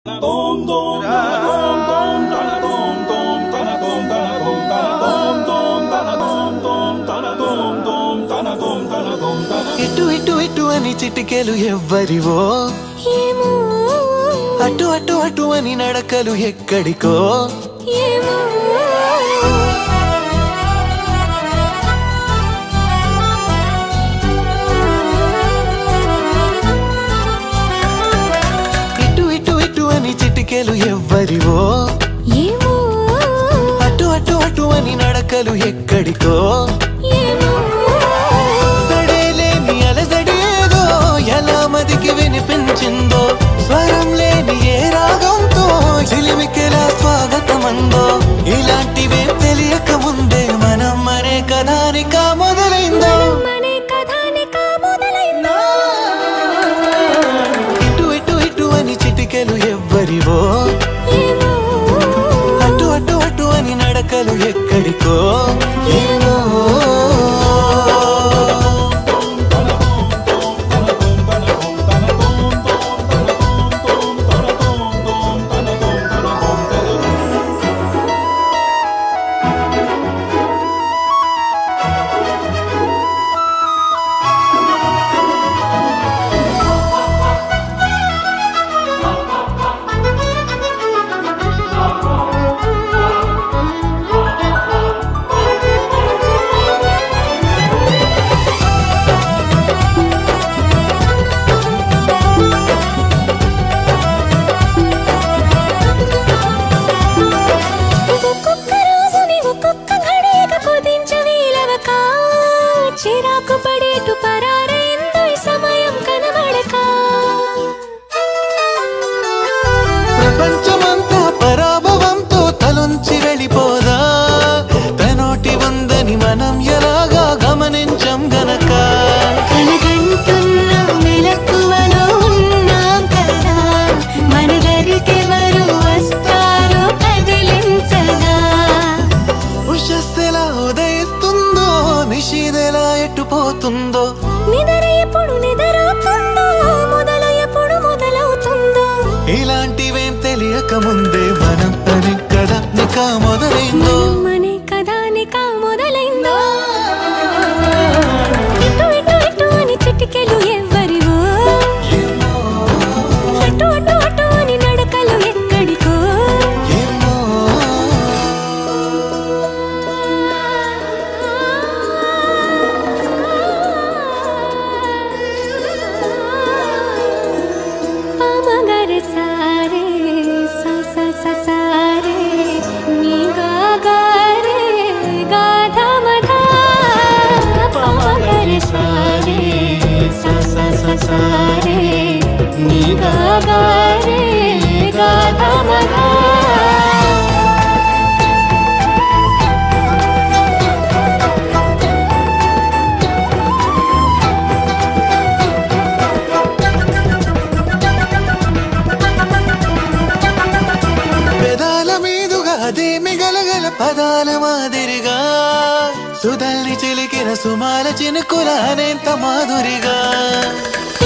ఇటు ఇటు ఇటు అని చిటికెలు ఎవ్వరివో ఏమో అటు అటు అటు అని నడకలు ఎక్కడికో ఏమో ఇటు ఇటు ఇటు అని చిటికెలు ఎవ్వరివో ఏమో అటు అటు అటు అని నడకలు ఎక్కడికో ఏమో సడేలేని అలజడేదో ఎలా మదికి వినిపించిందో స్వరం లేని ఏ రాగంతో చిలిమికెలా స్వాగతమందో ఇలాంటివే తెలియక ముందే మనం మరే కథానిక మొదలైందో మనే కథానిక మొదలైందో ఇటు ఇటు ఇటు అని చిటికెలు ఎవ్వరివో ఏమో అటు అటు అటు అని నడకలు ఎక్కడికో ఏమో ఒక్కొక్క రోజుని ఒక్కొక్క ఘడియక కుదించ వీలవక చిరాకు పడేటు పరారైందో ఈ సమయం కనబడక ప్రపంచమంతా పరాభవంతో తలొంచి వెళ్ళిపోదా తనోటి ఉందని మనం ఎలాగా గమనించం గనక కలగంటున్న మెలకువలో ఉన్నాం కదా మన దరికెవరు వస్తారో కదిలించగా ఉషస్సెలా ఉదయిస్తుందో నిషీదెలా ఎట్టుపోతుందో నిద్ర ఎప్పుడు నిద్రవుతుందో మొదలు ఎప్పుడు మొదలవుతుందో ఇలాంటివేం తెలియక ముందే మనం అని కదా నిక మొదలైందో మనే కథానిక మొదలైందో ఇటు ఇటు ఇటు అని చిటికెలు ఎవ్వరివో అటు అటు అటు అని నడకలు ఎక్కడికో ఏమో పామగర సారే సా సా సా సారే నీ గా గా రే గా ధ మ ధ పామగర సారే సా సా సా సారే నీ గా గా రే గా ధ మ ధ పెదాల మీదుగా అదే మిగలగల పదాల మాదిరిగా సుధల్ని చిలికిన సుమాల చినుకుల అనేంత మాధురిగా